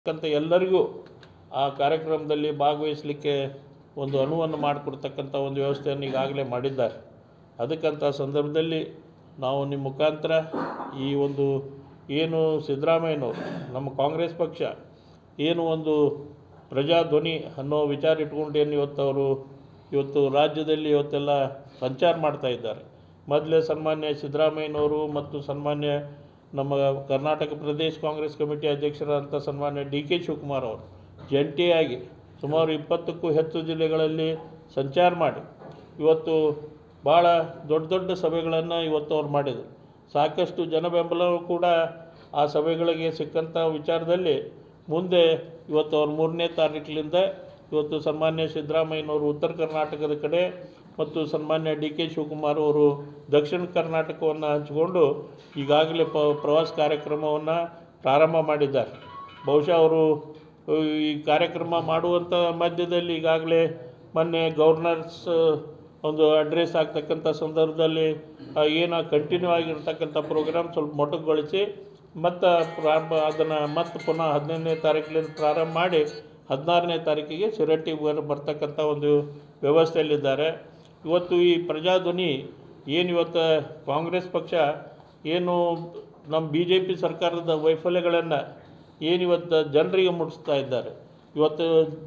ಅಂತ ಎಲ್ಲರಿಗೂ ಆ ಕಾರ್ಯಕ್ರಮದಲ್ಲಿ ಭಾಗವಹಿಸಲಿಕ್ಕೆ ಒಂದು ಅನುವನ್ನು ಮಾಡಿಕೊಡ್ತಕ್ಕಂಥ ಒಂದು ವ್ಯವಸ್ಥೆಯನ್ನು ಈಗಾಗಲೇ ಮಾಡಿದ್ದಾರೆ ಅದಕ್ಕಂಥ ಸಂದರ್ಭದಲ್ಲಿ ನಾವು ನಿಮ್ಮ ಮುಖಾಂತರ ಈ ಒಂದು ಏನು ಸಿದ್ದರಾಮಯ್ಯನವರು ನಮ್ಮ ಕಾಂಗ್ರೆಸ್ ಪಕ್ಷ ಏನು ಒಂದು ಪ್ರಜಾಧ್ವನಿ ಅನ್ನೋ ವಿಚಾರ ಇಟ್ಕೊಂಡು ಏನು ಇವತ್ತು ಅವರು ಇವತ್ತು ರಾಜ್ಯದಲ್ಲಿ ಇವತ್ತೆಲ್ಲ ಸಂಚಾರ ಮಾಡ್ತಾ ಇದ್ದಾರೆ ಮೊದಲೇ ಸನ್ಮಾನ್ಯ ಸಿದ್ದರಾಮಯ್ಯನವರು ಮತ್ತು ಸನ್ಮಾನ್ಯ ನಮ್ಮ ಕರ್ನಾಟಕ ಪ್ರದೇಶ ಕಾಂಗ್ರೆಸ್ ಕಮಿಟಿ ಅಧ್ಯಕ್ಷರಾದಂಥ ಸನ್ಮಾನ್ಯ ಡಿ ಕೆ ಶಿವಕುಮಾರ್ ಅವರು ಜಂಟಿಯಾಗಿ ಸುಮಾರು ಇಪ್ಪತ್ತಕ್ಕೂ ಹೆಚ್ಚು ಜಿಲ್ಲೆಗಳಲ್ಲಿ ಸಂಚಾರ ಮಾಡಿ ಇವತ್ತು ಭಾಳ ದೊಡ್ಡ ದೊಡ್ಡ ಸಭೆಗಳನ್ನು ಇವತ್ತು ಅವ್ರು ಮಾಡಿದರು ಸಾಕಷ್ಟು ಜನ ಬೆಂಬಲವೂ ಕೂಡ ಆ ಸಭೆಗಳಿಗೆ ಸಿಕ್ಕಂಥ ವಿಚಾರದಲ್ಲಿ ಮುಂದೆ ಇವತ್ತು ಅವ್ರು ಮೂರನೇ ತಾರೀಕಿನಿಂದ ಇವತ್ತು ಸನ್ಮಾನ್ಯ ಸಿದ್ದರಾಮಯ್ಯನವರು ಉತ್ತರ ಕರ್ನಾಟಕದ ಕಡೆ ಮತ್ತು ಸನ್ಮಾನ್ಯ ಡಿ ಕೆ ಶಿವಕುಮಾರ್ ಅವರು ದಕ್ಷಿಣ ಕರ್ನಾಟಕವನ್ನು ಹಂಚಿಕೊಂಡು ಈಗಾಗಲೇ ಪ ಪ್ರವಾಸ ಕಾರ್ಯಕ್ರಮವನ್ನು ಪ್ರಾರಂಭ ಮಾಡಿದ್ದಾರೆ ಬಹುಶಃ ಅವರು ಈ ಕಾರ್ಯಕ್ರಮ ಮಾಡುವಂಥ ಮಧ್ಯದಲ್ಲಿ ಈಗಾಗಲೇ ಮೊನ್ನೆ ಗವರ್ನರ್ಸ್ ಒಂದು ಅಡ್ರೆಸ್ ಆಗ್ತಕ್ಕಂಥ ಸಂದರ್ಭದಲ್ಲಿ ಆ ಏನು ಕಂಟಿನ್ಯೂ ಆಗಿರ್ತಕ್ಕಂಥ ಪ್ರೋಗ್ರಾಮ್ ಸ್ವಲ್ಪ ಮೊಟಕುಗೊಳಿಸಿ ಮತ್ತು ಪ್ರಾರಂಭ ಅದನ್ನು ಮತ್ತೆ ಪುನಃ ಹದಿನೈದನೇ ತಾರೀಕಿನಿಂದ ಪ್ರಾರಂಭ ಮಾಡಿ ಹದಿನಾರನೇ ತಾರೀಕಿಗೆ ಶಿರಟ್ಟಿಗೆ ಬರ್ ಬರ್ತಕ್ಕಂಥ ಒಂದು ವ್ಯವಸ್ಥೆಯಲ್ಲಿದ್ದಾರೆ ಇವತ್ತು ಈ ಪ್ರಜಾಧ್ವನಿ ಏನು ಇವತ್ತು ಕಾಂಗ್ರೆಸ್ ಪಕ್ಷ ಏನು ನಮ್ಮ ಬಿ ಜೆ ಪಿ ಸರ್ಕಾರದ ವೈಫಲ್ಯಗಳನ್ನು ಏನು ಇವತ್ತು ಜನರಿಗೆ ಮುಟ್ಟಿಸ್ತಾ ಇದ್ದಾರೆ ಇವತ್ತು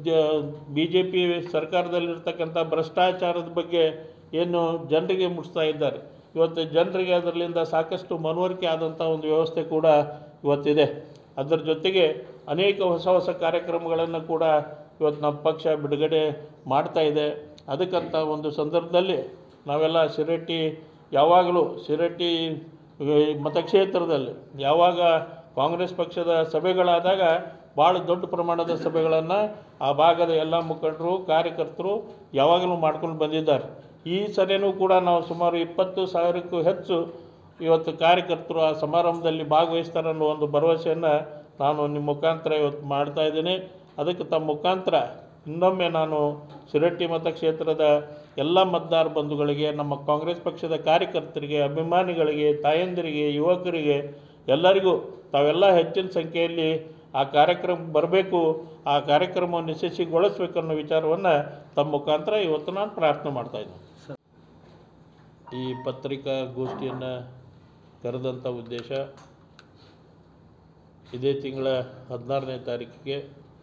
ಬಿ ಜೆ ಪಿ ಸರ್ಕಾರದಲ್ಲಿರ್ತಕ್ಕಂಥ ಭ್ರಷ್ಟಾಚಾರದ ಬಗ್ಗೆ ಏನು ಜನರಿಗೆ ಮುಟ್ಟಿಸ್ತಾ ಇದ್ದಾರೆ ಇವತ್ತು ಜನರಿಗೆ ಅದರಲ್ಲಿಂದ ಸಾಕಷ್ಟು ಮನವರಿಕೆ ಆದಂಥ ಒಂದು ವ್ಯವಸ್ಥೆ ಕೂಡ ಇವತ್ತಿದೆ ಅದರ ಜೊತೆಗೆ ಅನೇಕ ಹೊಸ ಹೊಸ ಕಾರ್ಯಕ್ರಮಗಳನ್ನು ಕೂಡ ಇವತ್ತು ನಮ್ಮ ಪಕ್ಷ ಬಿಡುಗಡೆ ಮಾಡ್ತಾ ಇದೆ ಅದಕ್ಕಂಥ ಒಂದು ಸಂದರ್ಭದಲ್ಲಿ ನಾವೆಲ್ಲ ಶಿರಟ್ಟಿ ಯಾವಾಗಲೂ ಶಿರಟ್ಟಿ ಈ ಮತಕ್ಷೇತ್ರದಲ್ಲಿ ಯಾವಾಗ ಕಾಂಗ್ರೆಸ್ ಪಕ್ಷದ ಸಭೆಗಳಾದಾಗ ಭಾಳ ದೊಡ್ಡ ಪ್ರಮಾಣದ ಸಭೆಗಳನ್ನು ಆ ಭಾಗದ ಎಲ್ಲ ಮುಖಂಡರು ಕಾರ್ಯಕರ್ತರು ಯಾವಾಗಲೂ ಮಾಡ್ಕೊಂಡು ಬಂದಿದ್ದಾರೆ ಈ ಸರಿನೂ ಕೂಡ ನಾವು ಸುಮಾರು ಇಪ್ಪತ್ತು ಸಾವಿರಕ್ಕೂ ಹೆಚ್ಚು ಇವತ್ತು ಕಾರ್ಯಕರ್ತರು ಆ ಸಮಾರಂಭದಲ್ಲಿ ಭಾಗವಹಿಸ್ತಾರೆ ಅನ್ನೋ ಒಂದು ಭರವಸೆಯನ್ನು ನಾನು ನಿಮ್ಮ ಮುಖಾಂತರ ಇವತ್ತು ಮಾಡ್ತಾ ಇದ್ದೀನಿ ಅದಕ್ಕೆ ತಮ್ಮ ಮುಖಾಂತರ ಇನ್ನೊಮ್ಮೆ ನಾನು ಶಿರಟ್ಟಿ ಮತಕ್ಷೇತ್ರದ ಎಲ್ಲ ಮತದಾರ ಬಂಧುಗಳಿಗೆ ನಮ್ಮ ಕಾಂಗ್ರೆಸ್ ಪಕ್ಷದ ಕಾರ್ಯಕರ್ತರಿಗೆ ಅಭಿಮಾನಿಗಳಿಗೆ ತಾಯಂದಿರಿಗೆ ಯುವಕರಿಗೆ ಎಲ್ಲರಿಗೂ ತಾವೆಲ್ಲ ಹೆಚ್ಚಿನ ಸಂಖ್ಯೆಯಲ್ಲಿ ಆ ಕಾರ್ಯಕ್ರಮಕ್ಕೆ ಬರಬೇಕು ಆ ಕಾರ್ಯಕ್ರಮವನ್ನು ಯಶಸ್ವಿಗೊಳಿಸ್ಬೇಕು ಅನ್ನೋ ವಿಚಾರವನ್ನು ತಮ್ಮ ಮುಖಾಂತರ ಇವತ್ತು ನಾನು ಪ್ರಾರ್ಥನೆ ಮಾಡ್ತಾ ಇದ್ದೀನಿ ಈ ಪತ್ರಿಕಾ ಗೋಷ್ಠಿಯನ್ನು ಕರೆದಂಥ ಉದ್ದೇಶ ಇದೇ ತಿಂಗಳ ಹದಿನಾರನೇ ತಾರೀಕಿಗೆ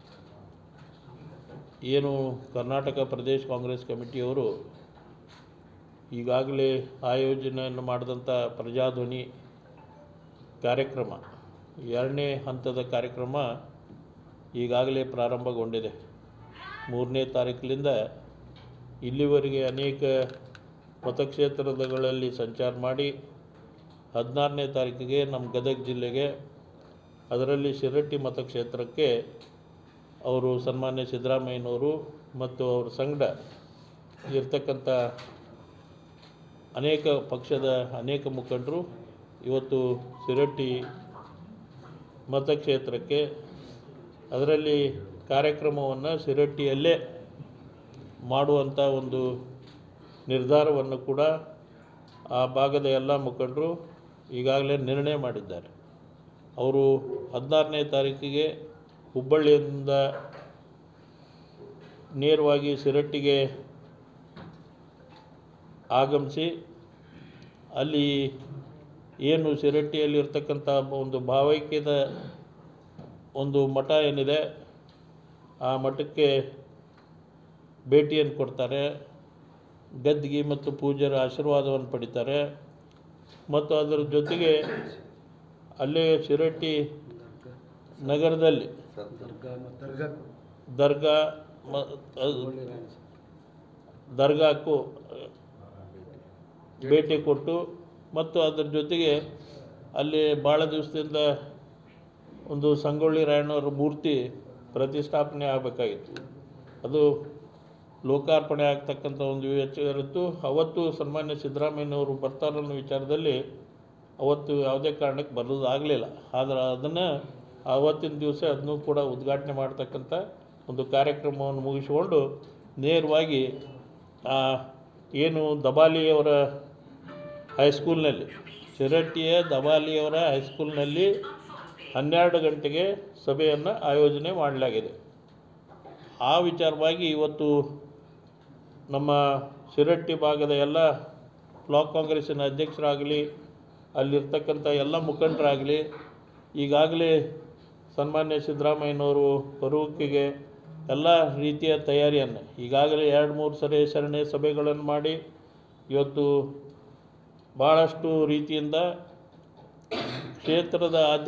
ಏನು ಕರ್ನಾಟಕ ಪ್ರದೇಶ ಕಾಂಗ್ರೆಸ್ ಕಮಿಟಿಯವರು ಈಗಾಗಲೇ ಆಯೋಜನೆಯನ್ನು ಮಾಡಿದಂಥ ಪ್ರಜಾಧ್ವನಿ ಕಾರ್ಯಕ್ರಮ ಎರಡನೇ ಹಂತದ ಕಾರ್ಯಕ್ರಮ ಈಗಾಗಲೇ ಪ್ರಾರಂಭಗೊಂಡಿದೆ ಮೂರನೇ ತಾರೀಕಿನಿಂದ ಇಲ್ಲಿವರೆಗೆ ಅನೇಕ ಮತಕ್ಷೇತ್ರಗಳಲ್ಲಿ ಸಂಚಾರ ಮಾಡಿ ಹದಿನಾರನೇ ತಾರೀಕಿಗೆ ನಮ್ಮ ಗದಗ ಜಿಲ್ಲೆಗೆ ಅದರಲ್ಲಿ ಶಿರಟ್ಟಿ ಮತಕ್ಷೇತ್ರಕ್ಕೆ ಅವರು ಸನ್ಮಾನ್ಯ ಸಿದ್ದರಾಮಯ್ಯನವರು ಮತ್ತು ಅವ್ರ ಸಂಗಡ ಇರ್ತಕ್ಕಂಥ ಅನೇಕ ಪಕ್ಷದ ಅನೇಕ ಮುಖಂಡರು ಇವತ್ತು ಶಿರಟ್ಟಿ ಮತಕ್ಷೇತ್ರಕ್ಕೆ ಅದರಲ್ಲಿ ಕಾರ್ಯಕ್ರಮವನ್ನು ಶಿರಟ್ಟಿಯಲ್ಲೇ ಮಾಡುವಂಥ ಒಂದು ನಿರ್ಧಾರವನ್ನು ಕೂಡ ಆ ಭಾಗದ ಎಲ್ಲ ಮುಖಂಡರು ಈಗಾಗಲೇ ನಿರ್ಣಯ ಮಾಡಿದ್ದಾರೆ ಅವರು ಹದಿನಾರನೇ ತಾರೀಕಿಗೆ ಹುಬ್ಬಳ್ಳಿಯಿಂದ ನೇರವಾಗಿ ಶಿರಟ್ಟಿಗೆ ಆಗಮಿಸಿ ಅಲ್ಲಿ ಏನು ಶಿರಟ್ಟಿಯಲ್ಲಿರ್ತಕ್ಕಂಥ ಒಂದು ಭಾವೈಕ್ಯದ ಒಂದು ಮಠ ಏನಿದೆ ಆ ಮಠಕ್ಕೆ ಭೇಟಿಯನ್ನು ಕೊಡ್ತಾರೆ ಗದ್ದಿಗೆ ಮತ್ತು ಪೂಜ್ಯರ ಆಶೀರ್ವಾದವನ್ನು ಪಡಿತಾರೆ ಮತ್ತು ಅದರ ಜೊತೆಗೆ ಅಲ್ಲೇ ಶಿರಟ್ಟಿ ನಗರದಲ್ಲಿ ದರ್ಗಾ ಮ ದರ್ಗಾಕ್ಕೂ ಭೇಟಿ ಕೊಟ್ಟು ಮತ್ತು ಅದರ ಜೊತೆಗೆ ಅಲ್ಲಿ ಭಾಳ ದಿವಸದಿಂದ ಒಂದು ಸಂಗೊಳ್ಳಿ ರಾಯಣ್ಣವರ ಮೂರ್ತಿ ಪ್ರತಿಷ್ಠಾಪನೆ ಆಗಬೇಕಾಗಿತ್ತು ಅದು ಲೋಕಾರ್ಪಣೆ ಆಗ್ತಕ್ಕಂಥ ಒಂದು ವಿಚಾರ ಇತ್ತು ಅವತ್ತು ಸನ್ಮಾನ್ಯ ಸಿದ್ದರಾಮಯ್ಯನವರು ಬರ್ತಾರನ್ನೋ ವಿಚಾರದಲ್ಲಿ ಅವತ್ತು ಯಾವುದೇ ಕಾರಣಕ್ಕೆ ಬರೋದಾಗಲಿಲ್ಲ ಆದ್ರೆ ಅದನ್ನು ಆವತ್ತಿನ ದಿವಸ ಅದನ್ನು ಕೂಡ ಉದ್ಘಾಟನೆ ಮಾಡ್ತಕ್ಕಂಥ ಒಂದು ಕಾರ್ಯಕ್ರಮವನ್ನು ಮುಗಿಸಿಕೊಂಡು ನೇರವಾಗಿ ಆ ಏನು ದಬಾಲಿಯವರ ಹೈಸ್ಕೂಲ್ನಲ್ಲಿ ಶಿರಟ್ಟಿಯ ದಬಾಲಿಯವರ ಹೈಸ್ಕೂಲ್ನಲ್ಲಿ ಹನ್ನೆರಡು ಗಂಟೆಗೆ ಸಭೆಯನ್ನು ಆಯೋಜನೆ ಮಾಡಲಾಗಿದೆ ಆ ವಿಚಾರವಾಗಿ ಇವತ್ತು ನಮ್ಮ ಶಿರಟ್ಟಿ ಭಾಗದ ಎಲ್ಲ ಬ್ಲಾಕ್ ಕಾಂಗ್ರೆಸ್ಸಿನ ಅಧ್ಯಕ್ಷರಾಗಲಿ ಅಲ್ಲಿರ್ತಕ್ಕಂಥ ಎಲ್ಲ ಮುಖಂಡರಾಗಲಿ ಈಗಾಗಲೇ ಸನ್ಮಾನ್ಯ ಸಿದ್ದರಾಮಯ್ಯನವರು ಬರುವಿಕೆಗೆ ಎಲ್ಲ ರೀತಿಯ ತಯಾರಿಯನ್ನು ಈಗಾಗಲೇ ಎರಡು ಮೂರು ಸರಿ ಸರಣಿ ಸಭೆಗಳನ್ನು ಮಾಡಿ ಇವತ್ತು ಭಾಳಷ್ಟು ರೀತಿಯಿಂದ ಕ್ಷೇತ್ರದ ಆದ್ಯ